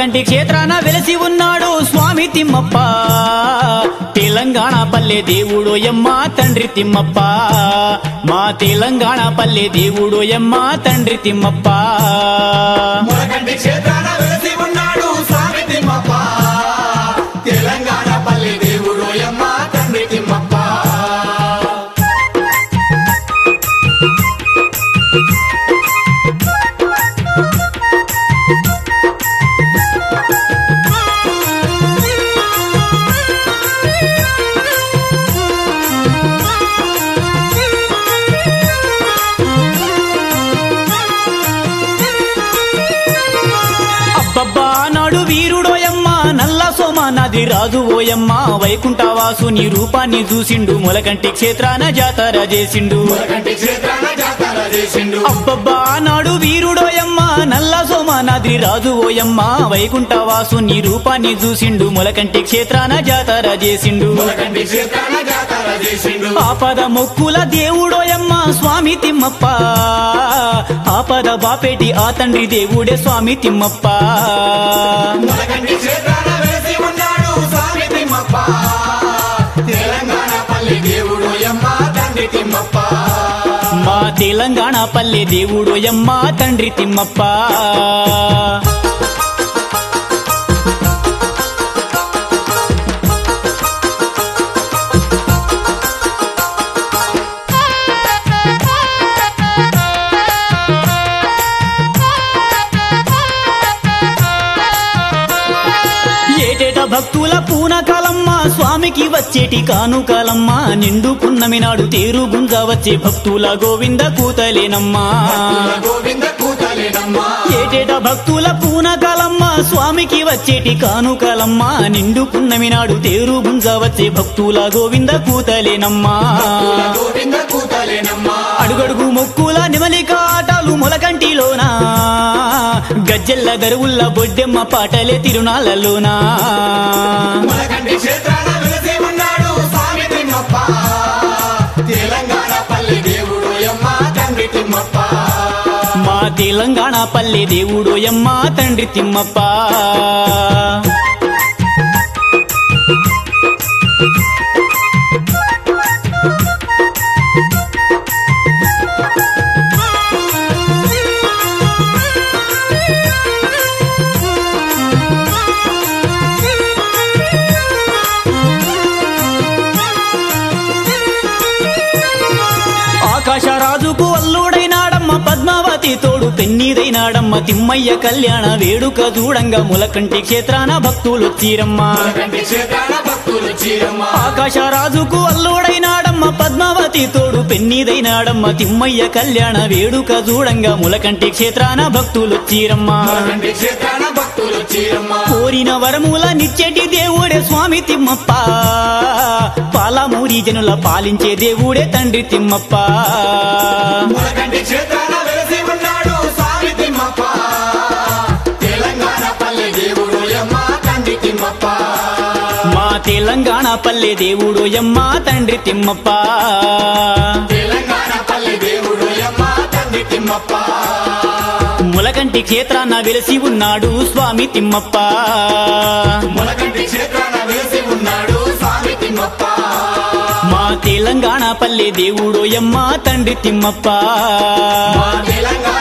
మొలకంటి క్షేత్రాన వెలసి ఉన్నాడు స్వామి తిమ్మప్ప తెలంగాణ పల్లె దేవుడు ఎమ్మ తండ్రి తిమ్మప్ప మా తెలంగాణ పల్లె దేవుడు ఎమ్మ తండ్రి తిమ్మప్ప మొలకంటి క్షేత్రాన వెలసి ఉన్నాడు స్వామి తిమ్మప్ప తెలంగాణ పల్లి దేవుడు యమ్మ తండ్రి తిమ్మప్ప అబ్బబ్బా నాడు వీరుడోయమ్మ నల్ల సోమ నది రాజు ఓయమ్మ వైకుంఠవాసు నీ రూపాన్ని చూసిండు మొలకంటి క్షేత్రాన జాతర చేసిండు మొలకంటి క్షేత్రాన జాతర చేసిండు అబ్బబ్బా నాడు వీరుడోయమ్మ నల్ల సోమ నది రాజు ఓయమ్మ వైకుంఠవాసు నీ రూపాన్ని చూసిండు మొలకంటి క్షేత్రాన జాతర చేసిండు మొలకంటి క్షేత్రాన జాతర చేసిండు ఆపద మొక్కుల దేవుడోయమ్మ స్వామి తిమ్మప్ప ఆపద బాపేటి ఆ తండ్రి దేవుడే స్వామి తిమ్మప్ప మొలకంటి క్షేత్రాన వెలసి ఉన్నాడు స్వామి తిమ్మప్ప తెలంగాణ పల్లి దేవుడు యమ్మ తండ్రి తిమ్మప్ప మా తెలంగాణ పల్లె దేవుడు ఎమ్మ తండ్రి తిమ్మప్ప ఏటేట భక్తుల పూనకాలమ్మ స్వామికి వచ్చేటి కానుకాలమ్మ నిండు పున్నమి నాడు తేరు గుంజ వచ్చే భక్తుల గోవింద కూతలేనమ్మా గోవింద కూతలేనమ్మా ఏటేట భక్తుల పూనకాలమ్మ స్వామికి వచ్చేటి కానుకాలమ్మ నిండు పున్నమి నాడు తేరు గుంజ వచ్చే భక్తుల గోవింద కూతలేనమ్మా గోవింద కూతలేనమ్మా అడుగడుగు మొక్కుల నిమలిక ఆటలు మొలకంటిలోనా గజ్జెల్ల గరువుల్ల బొడ్డెమ్మ పాటలే తిరునాళ్ళలోనా మొలకంటి క్షేత్రాన వెలసి ఉన్నాడు స్వామి తిమ్మప్ప తెలంగాణ పల్లి దేవుడు యమ్మ తండ్రి తిమ్మప్ప మా తెలంగాణ పల్లె దేవుడు ఎమ్మ తండ్రి తిమ్మప్ప ఆకాశరాజుకు అల్లుడైనాడమ్మ పద్మావతి తోడు పెన్నీదైనాడమ్మ తిమ్మయ్య కళ్యాణ వేడుక చూడంగా ములకంటి క్షేత్రాన భక్తులొచ్చిరమ్మ మొలకంటి క్షేత్రాన భక్తులు చీరమ్మ ఆకాశరాజుకు అల్లుడైనాడమ్మ పద్మావతి తోడు పెన్నీదైనాడమ్మ తిమ్మయ్య కళ్యాణ వేడుక చూడంగా ములకంటి క్షేత్రాన భక్తులొచ్చిరమ్మ మొలకంటి క్షేత్రాన భక్తులు చీరమ్మ కోరిన వరముల నిచ్చెటి దేవుడే స్వామి తిమ్మప్ప పాలమూరి జనుల పాలించే దేవుడే తండ్రి తిమ్మప్ప మొలకంటి క్షేత్రాన వెలసి ఉన్నాడు స్వామి తిమ్మప్ప తెలంగాణ పల్లి దేవుడు యమ్మ తండ్రి తిమ్మప్ప మా తెలంగాణ పల్లె దేవుడు ఎమ్మ తండ్రి తిమ్మప్ప తెలంగాణ పల్లి దేవుడు యమ్మ తండ్రి తిమ్మప్ప ములకంటి క్షేత్రాన వెలిసి ఉన్నాడు స్వామి తిమ్మప్ప మొలకంటి క్షేత్రాన వెలసి ఉన్నాడు స్వామి తిమ్మప్ప మా తెలంగాణ పల్లె దేవుడు ఎమ్మ తండ్రి తిమ్మప్ప మా తెలంగాణ